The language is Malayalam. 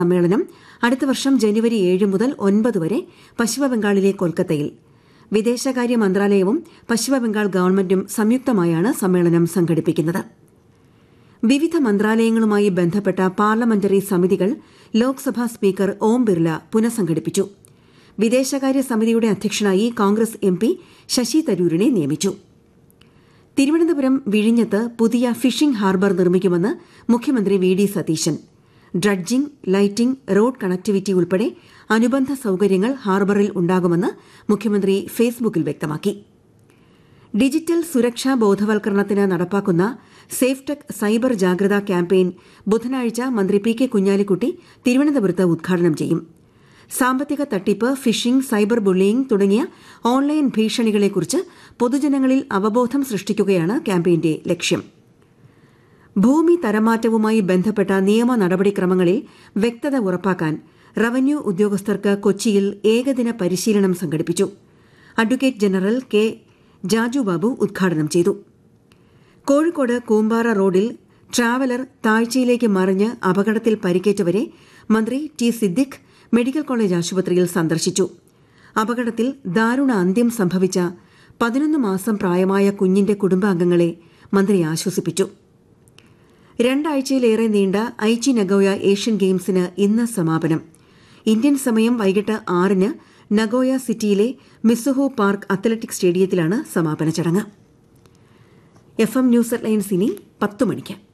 സമ്മേളനം അടുത്ത വർഷം ജനുവരി ഏഴ് മുതൽ ഒൻപത് വരെ പശ്ചിമബംഗാളിലെ കൊൽക്കത്തയിൽ വിദേശകാര്യ മന്ത്രാലയവും പശ്ചിമബംഗാൾ ഗവൺമെന്റും സംയുക്തമായാണ് സമ്മേളനം സംഘടിപ്പിക്കുന്നത് വിവിധ മന്ത്രാലയങ്ങളുമായി ബന്ധപ്പെട്ട പാർലമെന്ററി സമിതികൾ ലോക്സഭാ സ്പീക്കർ ഓം ബിർല പുനഃസംഘടിപ്പിച്ചു വിദേശകാര്യ സമിതിയുടെ അധ്യക്ഷനായി കോൺഗ്രസ് എം പി ശശി തരൂരിനെ നിയമിച്ചു തിരുവനന്തപുരം വിഴിഞ്ഞത്ത് പുതിയ ഫിഷിംഗ് ഹാർബർ നിർമ്മിക്കുമെന്ന് മുഖ്യമന്ത്രി V D Satheesan dredging lighting road connectivity ഉൾപ്പെടെ അനുബന്ധ സൌകര്യങ്ങൾ ഹാർബറിൽ ഉണ്ടാകുമെന്ന് മുഖ്യമന്ത്രി ഫേസ്ബുക്കിൽ വ്യക്തമാക്കി ഡിജിറ്റൽ സുരക്ഷാ ബോധവൽക്കരണത്തിന് നടപ്പാക്കുന്ന സേഫ് ടെക് സൈബർ ജാഗ്രതാ ക്യാമ്പയിൻ ബുധനാഴ്ച മന്ത്രി പി കെ കുഞ്ഞാലിക്കുട്ടി തിരുവനന്തപുരത്ത് ഉദ്ഘാടനം ചെയ്യും സാമ്പത്തിക തട്ടിപ്പ് ഫിഷിംഗ് സൈബർ ബുള്ളിയിംഗ് തുടങ്ങിയ ഓൺലൈൻ ഭീഷണികളെക്കുറിച്ച് പൊതുജനങ്ങളിൽ അവബോധം സൃഷ്ടിക്കുകയാണ് ക്യാമ്പയിന്റെ ലക്ഷ്യം ഭൂമി തരംമാറ്റവുമായി ബന്ധപ്പെട്ട നിയമ നടപടിക്രമങ്ങളിൽ വ്യക്തത ഉറപ്പാക്കാൻ റവന്യൂ ഉദ്യോഗസ്ഥർക്ക് കൊച്ചിയിൽ ഏകദിന പരിശീലനം സംഘടിപ്പിച്ചു advocate general K Jaju Babu ഉദ്ഘാടനം ചെയ്തു കോഴിക്കോട് കൂമ്പാറ റോഡിൽ ട്രാവലർ താഴ്ചയിലേക്ക് മറിഞ്ഞ് അപകടത്തിൽ പരിക്കേറ്റവരെ മന്ത്രി ടി സിദ്ദിഖ് മെഡിക്കൽ കോളേജ് ആശുപത്രിയിൽ സന്ദർശിച്ചു അപകടത്തിൽ ദാരുണ അന്ത്യം സംഭവിച്ച പതിനൊന്ന് മാസം പ്രായമായ കുഞ്ഞിന്റെ കുടുംബാംഗങ്ങളെ മന്ത്രി ആശ്വസിപ്പിച്ചു രണ്ടാഴ്ചയിലേറെ നീണ്ട ഐച്ചി നഗോയ ഏഷ്യൻ ഗെയിംസിന് ഇന്ന് സമാപനം ഇന്ത്യൻ സമയം വൈകിട്ട് ആറിന് നഗോയ സിറ്റിയിലെ മിസുഹു പാർക്ക് അത്ലറ്റിക് സ്റ്റേഡിയത്തിലാണ് സമാപന ചടങ്ങ് എഫ് എം ന്യൂസ് ലൈൻസ് ഇനി പത്ത് മണിക്ക്